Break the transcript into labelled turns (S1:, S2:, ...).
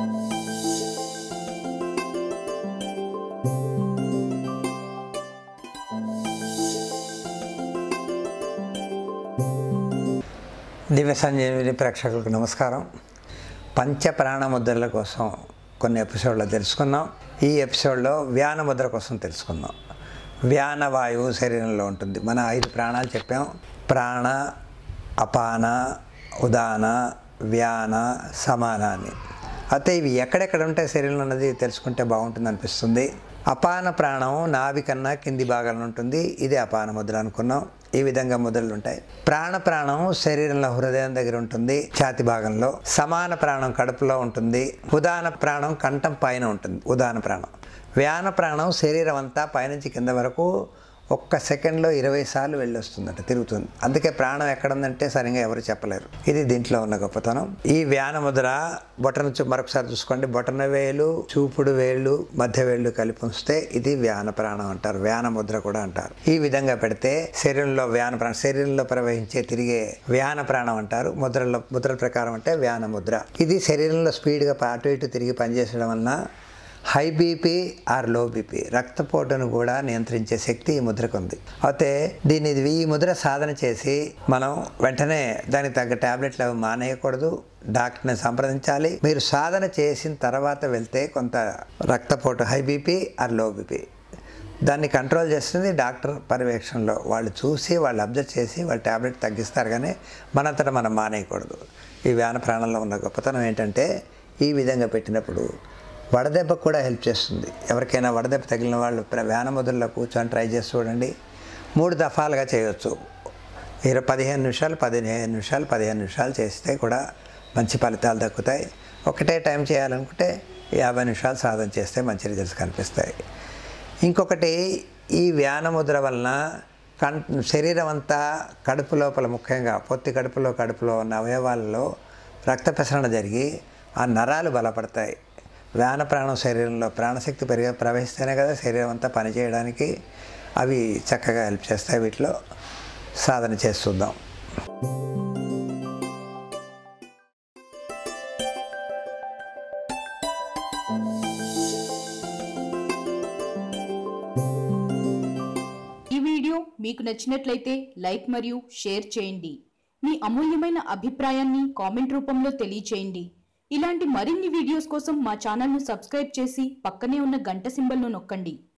S1: దివ్య సంజీవిని ప్రేక్షకులకు నమస్కారం పంచ ప్రాణ ముద్రల కోసం కొన్ని ఎపిసోడ్లో తెలుసుకున్నాం ఈ ఎపిసోడ్లో వ్యాన ముద్ర కోసం తెలుసుకుందాం వ్యాన వాయువు శరీరంలో ఉంటుంది మన ఐదు ప్రాణాలు చెప్పాం ప్రాణ అపాన ఉదాన వ్యాన సమాన అని అయితే ఇవి ఎక్కడెక్కడ ఉంటాయి శరీరంలో ఉన్నది తెలుసుకుంటే బాగుంటుంది అనిపిస్తుంది అపాన ప్రాణం నాభి కన్నా కింది భాగంలో ఉంటుంది ఇది అపాన ముద్ర అనుకున్నాం ఈ విధంగా ముద్రలు ఉంటాయి ప్రాణ ప్రాణం శరీరంలో హృదయం దగ్గర ఉంటుంది ఛాతి భాగంలో సమాన ప్రాణం కడుపులో ఉంటుంది ఉదాన ప్రాణం కంఠం పైన ఉంటుంది ఉదాన ప్రాణం వ్యాన ప్రాణం శరీరం అంతా పైనుంచి కింద వరకు ఒక్క సెకండ్లో ఇరవై సార్లు వెళ్ళి వస్తుందట తిరుగుతుంది అందుకే ప్రాణం ఎక్కడుందంటే సరిగా ఎవరు చెప్పలేరు ఇది దీంట్లో ఉన్న గొప్పతనం ఈ వ్యాన ముద్ర బొటన చూ మరొకసారి చూసుకోండి బొటన వేలు చూపుడు వేళ్ళు మధ్య వేళ్ళు కలిపి ఉంచితే ఇది వ్యాన ప్రాణం అంటారు వ్యాన ముద్ర కూడా అంటారు ఈ విధంగా పెడితే శరీరంలో వ్యాన ప్రాణం శరీరంలో ప్రవహించే తిరిగే వ్యాన ప్రాణం అంటారు ముద్రలో ముద్ర ప్రకారం అంటే వ్యాన ముద్ర ఇది శరీరంలో స్పీడ్గా అటు ఇటు తిరిగి పనిచేసడం వలన high BP or low BP రక్తపోటును కూడా నియంత్రించే శక్తి ఈ ముద్రకు ఉంది అయితే దీన్ని ఇది ఈ ముద్ర సాధన చేసి మనం వెంటనే దానికి తగ్గ టాబ్లెట్లు అవి మానేయకూడదు డాక్టర్ని సంప్రదించాలి మీరు సాధన చేసిన తర్వాత వెళ్తే కొంత రక్తపోటు high BP or low BP దాన్ని కంట్రోల్ చేస్తుంది డాక్టర్ పర్యవేక్షణలో వాళ్ళు చూసి వాళ్ళు అబ్జర్వ్ చేసి వాళ్ళు ట్యాబ్లెట్ తగ్గిస్తారు కానీ మనంతటా మనం మానేయకూడదు ఈ వ్యాన ప్రాణంలో ఉన్న గొప్పతనం ఏంటంటే ఈ విధంగా పెట్టినప్పుడు వడదెబ్బకు కూడా హెల్ప్ చేస్తుంది ఎవరికైనా వడదెబ్బ తగిలిన వాళ్ళు ప్ర- వ్యాన ముద్రలో కూర్చొని ట్రై చేసి చూడండి మూడు దఫాలుగా చేయొచ్చు ఇరవై పదిహేను నిమిషాలు పదిహేను నిమిషాలు పదిహేను నిమిషాలు చేస్తే కూడా మంచి ఫలితాలు దక్కుతాయి ఒకటే టైం చేయాలనుకుంటే యాభై నిమిషాలు సాధన చేస్తే మంచి రిజల్ట్స్ కనిపిస్తాయి ఇంకొకటి ఈ వ్యాన ముద్ర వలన కం శరీరం అంతా కడుపు లోపల ముఖ్యంగా పొత్తి కడుపులో కడుపులో ఉన్న అవయవాలలో రక్త ప్రసరణ జరిగి ఆ నరాలు బలపడతాయి వ్యాన ప్రాణం శరీరంలో ప్రాణశక్తి పెరిగి ప్రవహిస్తేనే కదా శరీరం అంతా పనిచేయడానికి అవి చక్కగా హెల్ప్ చేస్తాయి వీటిలో సాధన చేస్తుందాం
S2: ఈ వీడియో మీకు నచ్చినట్లయితే లైక్ మరియు షేర్ చేయండి మీ అమూల్యమైన అభిప్రాయాన్ని కామెంట్ రూపంలో తెలియచేయండి ఇలాంటి మరిన్ని వీడియోస్ కోసం మా ఛానల్ను సబ్స్క్రైబ్ చేసి పక్కనే ఉన్న గంట సింబల్ను నొక్కండి